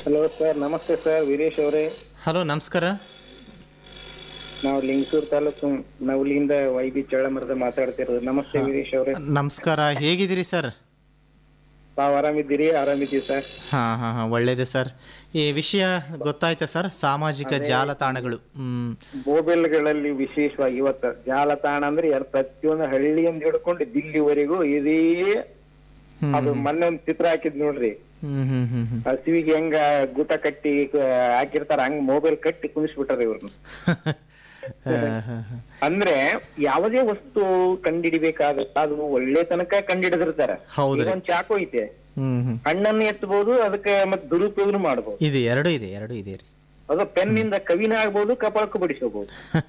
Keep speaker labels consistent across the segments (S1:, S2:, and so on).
S1: Hello sir ನಮಸ್ತೆ sir Veeresh ಅವರೇ
S2: hello ನಮಸ್ಕಾರ
S1: ನಾವು ಲಿಂಗಸೂರು ತಾಲೂಕು ನವಲಿಯಿಂದ ವೈ ಬಿ ಚಳ್ಳಮರದ ಮಾತಾಡ್ತಿರೋದು ನಮಸ್ತೆ ವೀರೇಶ್ ಅವರೇ
S2: ನಮಸ್ಕಾರ ಹೇಗಿದ್ದೀರಿ ಸರ್
S1: ತಾವು ಆರಾಮಿದ್ದೀರಿ ಆರಾಮಿದ್ದೀವಿ ಸರ್
S2: ಹಾಂ ಹಾಂ ಹಾಂ ಒಳ್ಳೆಯದು ಸರ್ ಈ ವಿಷಯ ಗೊತ್ತಾಯ್ತಾ ಸರ್ ಸಾಮಾಜಿಕ ಜಾಲತಾಣಗಳು ಹ್ಮ್
S1: ಮೊಬೈಲ್ಗಳಲ್ಲಿ ವಿಶೇಷವಾಗಿ ಇವತ್ತು ಜಾಲತಾಣ ಅಂದ್ರೆ ಯಾರು ಪ್ರತಿಯೊಂದು ಹಳ್ಳಿಯಿಂದ ಹಿಡ್ಕೊಂಡು ದಿಲ್ಲಿವರೆಗೂ ಇದೇ
S2: ಹ್ಮ್.
S1: ಅದು ಮೊನ್ನೆ ಒಂದು ಚಿತ್ರ ಹಾಕಿದ್ ನೋಡ್ರಿ
S2: ಹ್ಮ್ ಹ್ಮ್ ಹ್ಮ್ ಹ್ಮ್
S1: ಹಸಿವಿಗೆ ಹೆಂಗ ಗೂಟ ಕಟ್ಟಿ ಆ, ಹಾಕಿರ್ತಾರ ಹಂಗ್ ಮೊಬೈಲ್ ಕಟ್ಟಿ ಕುಣಿಸ್ಬಿಟ್ಟಾರ ಇವ್ರನ್ನ
S2: ಹಾ, ಹಾ, ಹಾ.
S1: ಅಂದ್ರೆ ಯಾವುದೇ ವಸ್ತು ಕಂಡಿಡಿಬೇಕಾದ ಅದು ಒಳ್ಳೆ ತನಕ ಕಂಡಿಡಿದಿರ್ತಾರ
S2: ಹೌದ್ರಿ.
S1: ಈಗ ಒಂದ್ ಚಾಕು ಐತೆ
S2: ಹ್ಮ್ ಹ್ಮ್
S1: ಹಣ್ಣನ್ನು ಎತ್ತಬಹುದು ಅದಕ್ಕೆ ಮತ್ತೆ ದುರುಪಯೋಗ ಮಾಡಬಹುದು
S2: ಇದು ಎರಡು ಇದೆ ಎರಡು ಇದೆ ರೀ
S1: ಅದು ಪೆನ್ನಿಂದ ಕವಿನ ಆಗ್ಬಹುದು ಕಪಾಳಕ್ಕೂ ಬಡಿಸಬಹುದು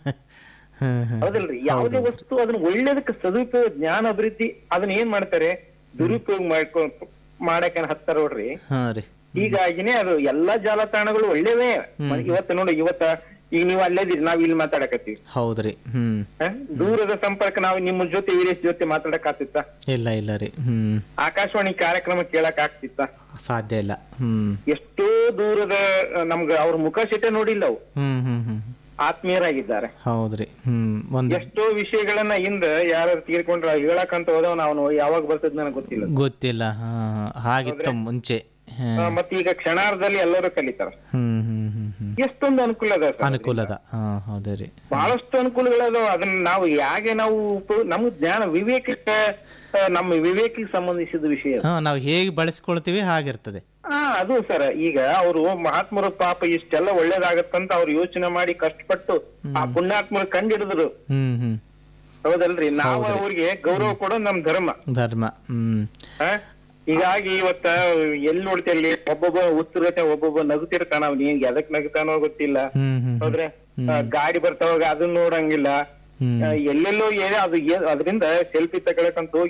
S2: ಹ್ಮ್ ಹ್ಮ್
S1: ಹೌದಲ್ರಿ ಯಾವುದೇ ವಸ್ತು ಅದನ್ನ ಒಳ್ಳೇದಕ್ಕೆ ಸದುಪಯೋಗ ಜ್ಞಾನ ಅಭಿವೃದ್ಧಿ ಅದನ್ನ ಏನ್ ಮಾಡ್ತಾರೆ ದುರುಪಯೋಗ ಮಾಡ್ಕೊ ಮಾಡಕ್ ಹತ್ತಾರ ನೋಡ್ರಿ
S2: ಹಾಂ ರೀ
S1: ಹೀಗಾಗಿನೇ ಅದು ಎಲ್ಲಾ ಜಾಲತಾಣಗಳು ಒಳ್ಳೇವೇ ಇವತ್ತು ನೋಡಿ ಇವತ್ತ ಈಗ ನೀವು ಅಲ್ಲೇದಿರಿ ನಾವ್ ಇಲ್ಲಿ ಮಾತಾಡಕತ್ತೀವಿ
S2: ಹೌದ್ರಿ ಹ್ಮ್
S1: ಹ? ದೂರದ ಸಂಪರ್ಕ ನಾವು ನಿಮ್ಮ ಜೊತೆ ವೀರೇಶ್ ಜೊತೆ ಮಾತಾಡಕ್ ಆಗ್ತಿತ್ತ
S2: ಇಲ್ಲ ಇಲ್ಲ ರೀ ಹ್ಮ್
S1: ಆಕಾಶವಾಣಿ ಕಾರ್ಯಕ್ರಮ ಕೇಳಕ್ ಆಗ್ತಿತ್ತ
S2: ಸಾಧ್ಯ ಇಲ್ಲ ಹ್ಮ್
S1: ಎಷ್ಟೋ ದೂರದ ಅಹ್, ನಮ್ಗ ಅವ್ರ ಮುಖ ಸಿಟ್ಟೆ ನೋಡಿಲ್ಲ ಅವು
S2: ಹ್ಮ್ ಹ್ಮ್ ಹ್ಮ್
S1: ಆತ್ಮೀಯರಾಗಿದ್ದಾರೆ
S2: ಹೌದ್ರಿ ಹ್ಮ್ ಒಂದು
S1: ಎಷ್ಟೋ ವಿಷಯಗಳನ್ನ ಹಿಂದ ಯಾರು ತೀರ್ಕೊಂಡ್ರ ಹೇಳಕಂತ ಹೋದವ್ ನಾವು ಯಾವಾಗ ಬರ್ತದ ನನಗೆ ಗೊತ್ತಿಲ್ಲ
S2: ಗೊತ್ತಿಲ್ಲ ಹಾ ಹಾಗಿತ್ತು ಮುಂಚೆ ಹ್ಮ್
S1: ಆ, ಮತ್ತೆ ಈಗ ಕ್ಷಣಾರ್ಧದಲ್ಲಿ ಎಲ್ಲರೂ ಕಲಿತಾರ
S2: ಹ್ಮ್ ಹ್ಮ್ ಹ್ಮ್ ಹ್ಮ್
S1: ಎಷ್ಟೊಂದು ಅನುಕೂಲ ಅದ ಸರ್
S2: ಅನುಕೂಲದ ಹಾ ಹೌದು ರೀ
S1: ಬಹಳಷ್ಟು ಅನುಕೂಲಗಳದಾವ ಅದನ್ನ ನಾವು ಹೇಗೆ ನಾವು ಉಪ- ನಮ್ಮ ಜ್ಞಾನ ವಿವೇಕಕ್ಕೆ ಆ, ನಮ್ಮ ವಿವೇಕಿಗೆ ಸಂಬಂಧಿಸಿದ ವಿಷಯ ಅದು.
S2: ಹಾ ನಾವು ಹೇಗೆ ಬಳಸ್ಕೊಳ್ತೀವಿ ಹಾಗಿರ್ತದೆ
S1: ಹಾ ಅದು ಸರ್ ಈಗ ಅವರು ಮಹಾತ್ಮರು ಪಾಪ ಇಷ್ಟೆಲ್ಲ ಒಳ್ಳೇದಾಗತ್ತಂತ ಅವ್ರು ಯೋಚನೆ ಮಾಡಿ ಕಷ್ಟಪಟ್ಟು ಆ ಪುಣ್ಯಾತ್ಮರು ಕಂಡಿಡಿದ್ರು
S2: ಹ್ಮ್ ಹ್ಮ್
S1: ಹೌದಲ್ರಿ ನಾವು ಅವ್ರಿಗೆ ಗೌರವ ಕೊಡೋದು ನಮ್ ಧರ್ಮ
S2: ಧರ್ಮ ಹ್ಮ್
S1: ಆ? ಹೀಗಾಗಿ ಇವತ್ತ ಎಲ್ಲಿ ನೋಡ್ತಿರ್ಲಿ ಒಬ್ಬೊಬ್ಬ ಉತ್ತರತೆ ಒಬ್ಬೊಬ್ಬ ನಗುತ್ತಿರ್ತಾನ ಅವ್ನ ಏನ್ ಎದಕ್ ನಗುತ್ತಾನೋ ಗೊತ್ತಿಲ್ಲ
S2: ಹ್ಮ್ ಹ್ಮ್
S1: ಹೌದ್ರೆ ಆ, ಗಾಡಿ ಬರ್ತಾವಾಗ ಅದನ್ನ ನೋಡಂಗಿಲ್ಲ
S2: ಹ್ಮ್
S1: ಆ, ಎಲ್ಲೆಲ್ಲೋ ಏನೇ ಅದು ಏ- ಅದರಿಂದ ಸೆಲ್ಫಿ ತಗೊಳಕಂತ ಹೋಗಿ